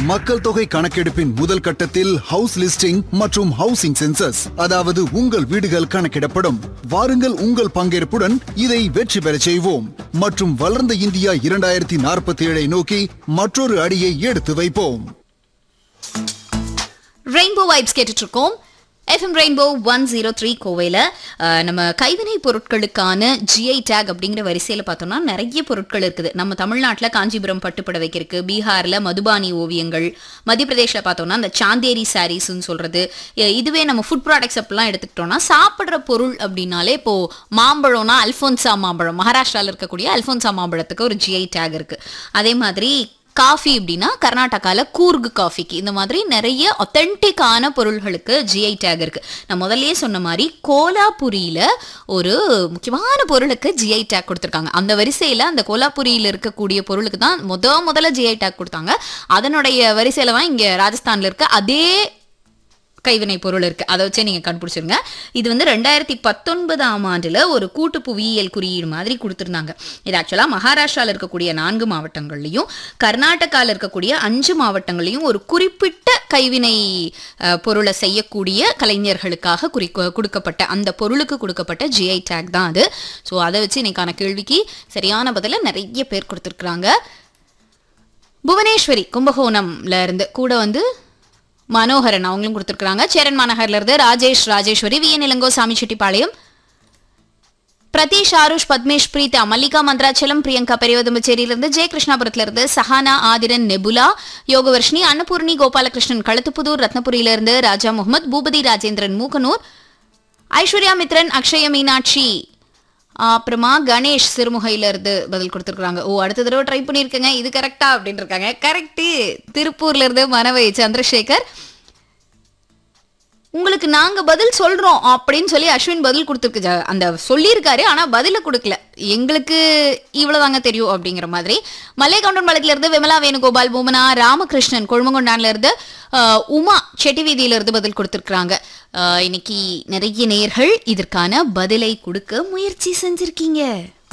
மக்கள் தொகை கணக்கெடுப்பின் முதல் கட்டத்தில் ஹவுஸ் லிஸ்டிங் மற்றும் ஹவுசிங் சென்சஸ் அதாவது உங்கள் வீடுகள் கணக்கிடப்படும் வாருங்கள் உங்கள் பங்கேற்புடன் இதை வெற்றி பெறச் செய்வோம் மற்றும் வளர்ந்த இந்தியா இரண்டாயிரத்தி நாற்பத்தி ஏழை நோக்கி மற்றொரு அடியை எடுத்து வைப்போம் ரெயின்போ வைப்ஸ் கேட்டுட்டு இருக்கோம் FM rainbow one zero three கோவையில் நம்ம கைவினை பொருட்களுக்கான ஜிஐ டேக் அப்படிங்கிற வரிசையில் பார்த்தோம்னா நிறைய பொருட்கள் இருக்குது நம்ம தமிழ்நாட்டில் காஞ்சிபுரம் பட்டுப்புடவைக்கு இருக்கு பீகாரில் மதுபானி ஓவியங்கள் மத்திய பிரதேஷில் பார்த்தோம்னா அந்த சாந்தேரி சாரீஸ்ன்னு சொல்றது எ- இதுவே நம்ம ஃபுட் ப்ராடக்ட்ஸ் அப்படிலாம் எடுத்துக்கிட்டோம்னா சாப்பிட்ற பொருள் அப்படின்னாலே இப்போ மாம்பழம்னா அல்ஃபோன்சா மாம்பழம் மகாராஷ்டிராவில் இருக்கக்கூடிய அல்ஃபோன்சா மாம்பழத்துக்கு ஒரு ஜிஐ டேக் இருக்கு அதே மாதிரி காஃபி அப்படின்னா கர்நாடகால கூர்க் காஃபிக்கு இந்த மாதிரி நிறைய ஒத்தென்டிக்கான பொருள்களுக்கு ஜிஐ டேக் இருக்கு நான் முதல்லயே சொன்ன மாதிரி கோலாபுரியில ஒரு முக்கியமான பொருளுக்கு ஜிஐ டேக் கொடுத்துருக்காங்க அந்த வரிசையில அந்த கோலாபுரியில இருக்கக்கூடிய பொருளுக்கு தான் முத முதல்ல ஜிஐ டேக் கொடுத்தாங்க அதனுடைய வரிசையில தான் இங்க ராஜஸ்தான்ல இருக்க அதே கைவினை பொருள் இருக்கு அதை வச்சே நீங்க கண்டுபிடிச்சிருங்க இது வந்து ரெண்டாயிரத்தி பத்தொன்பதாம் ஆண்டுல ஒரு கூட்டு புவியியல் குறியீடு மாதிரி கொடுத்திருந்தாங்க இது ஆக்சுவலா மகாராஷ்டிரால இருக்கக்கூடிய நான்கு மாவட்டங்கள்லயும் கர்நாடகால இருக்கக்கூடிய அஞ்சு மாவட்டங்களையும் ஒரு குறிப்பிட்ட கைவினை அஹ், பொருளை செய்யக்கூடிய கலைஞர்களுக்காக குறி கொடுக்கப்பட்ட அந்த பொருளுக்கு கொடுக்கப்பட்ட ஜிஐ டேக் தான் அது ஸோ அதை வச்சு இன்னைக்கான கேள்விக்கு சரியான பதில நிறைய பேர் கொடுத்துருக்குறாங்க புவனேஸ்வரி கும்பகோணம்ல இருந்து கூட வந்து மனோகரன் அவங்களும் கொடுத்துருக்காங்க சேரன் மாநகர்ல இருந்து ராஜேஷ் ராஜேஸ்வரி வி என் இளங்கோ சாமிச்செட்டிப்பாளையம் பிரதீஷ் ஆருஷ் பத்மேஷ் பிரீதா மல்லிகா மந்திராச்சலம் பிரியங்கா பெரியவதம்பச்சேரியிலிருந்து ஜெய கிருஷ்ணாபுரத்துல இருந்து சஹானா ஆதிரன் நெபுலா யோகவர்ஷினி அன்னபூர்ணி கோபாலகிருஷ்ணன் களத்துப்புதூர் ரத்னபுரியிலிருந்து ராஜா முகமது பூபதி ராஜேந்திரன் மூக்கனூர் ஐஸ்வர்யா மித்ரன் அக்ஷய மீனாட்சி அப்புறமா கணேஷ் சிறுமுகையில இருந்து பதில் கொடுத்துருக்காங்க ஓ அடுத்த தடவை ட்ரை பண்ணியிருக்கேங்க இது கரெக்டா அப்படின்னு இருக்காங்க கரெக்டு திருப்பூர்ல இருந்து மனவை சந்திரசேகர் உங்களுக்கு நாங்க பதில் சொல்றோம் அப்படின்னு சொல்லி அஸ்வின் பதில் கொடுத்துருக்கு ஜ- அந்த சொல்லியிருக்காரு ஆனா பதில கொடுக்கல எங்களுக்கு இவ்வளவுதாங்க தெரியும் அப்படிங்கிற மாதிரி மல்லைகவுண்டன் பாளையத்துல இருந்து விமலா வேணுகோபால் பூமனா ராமகிருஷ்ணன் கொழுமங்கொண்டான்ல இருந்து ஆஹ், உமா செட்டி வீதியில இருந்து பதில் கொடுத்துருக்காங்க இன்னைக்கு நிறைய நேயர்கள் இதற்கான பதிலை கொடுக்க முயற்சி செஞ்சிருக்கீங்க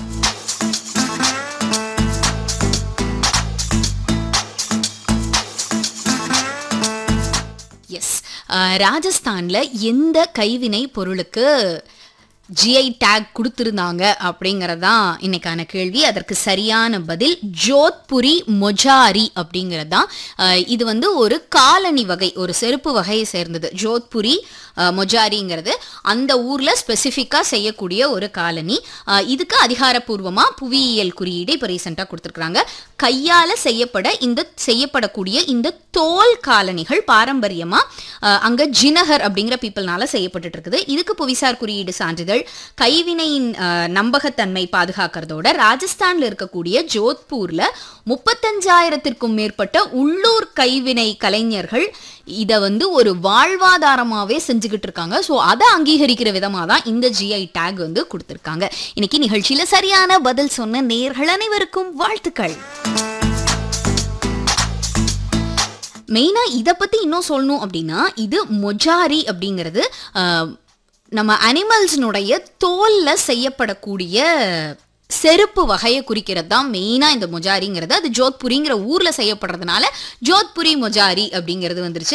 எஸ் ராஜஸ்தான்ல எந்த கைவினை பொருளுக்கு ஜிஐ டேக் கொடுத்துருந்தாங்க அப்படிங்கிறது தான் இன்னைக்கான கேள்வி அதற்கு சரியான பதில் ஜோத்புரி மொஜாரி அப்படிங்கிறது தான் அஹ், இது வந்து ஒரு காலணி வகை ஒரு செருப்பு வகையை சேர்ந்தது ஜோத்புரி அஹ், மொஜாரிங்கிறது அந்த ஊர்ல ஸ்பெசிஃபிக்கா செய்யக்கூடிய ஒரு காலனி அஹ், இதுக்கு அதிகாரப்பூர்வமா புவியியல் குறியீடு இப்போ ரீசெண்டாக கொடுத்துருக்குறாங்க கையால செய்யப்பட இந்த செய்யப்படக்கூடிய இந்த தோல் காலணிகள் பாரம்பரியமா அஹ், அங்க ஜினகர் அப்படிங்கிற பீப்பிள்னால செய்யப்பட்டுட்டு இருக்குது இதுக்கு புவிசார் குறியீடு சான்றிதழ் கைவினையின் அஹ், நம்பகத்தன்மை பாதுகாக்கிறதோட ராஜஸ்தான்ல இருக்கக்கூடிய ஜோத்பூர்ல முப்பத்தஞ்சாயிரத்திற்கும் மேற்பட்ட உள்ளூர் கைவினை கலைஞர்கள் இதை வந்து ஒரு வாழ்வாதாரமாவே செஞ்சுக்கிட்டு இருக்காங்க ஸோ அதை அங்கீகரிக்கிற விதமாக தான் இந்த ஜிஐ டேக் வந்து கொடுத்துருக்காங்க இன்னைக்கு நிகழ்ச்சியில சரியான பதில் சொன்ன நேர்கள் அனைவருக்கும் வாழ்த்துக்கள் மெயினா இதை பத்தி இன்னும் சொல்லணும் அப்படின்னா இது மொஜாரி அப்படிங்கிறது ஆஹ், நம்ம அனிமல்ஸினுடைய தோல்ல செய்யப்படக்கூடிய செருப்பு வகையை குறிக்கிறது தான் மெயினாக இந்த மொஜாரிங்கிறது அது ஜோத்புரிங்கிற ஊரில் செய்யப்படுறதுனால ஜோத்புரி மொஜாரி அப்படிங்கிறது வந்துருச்சு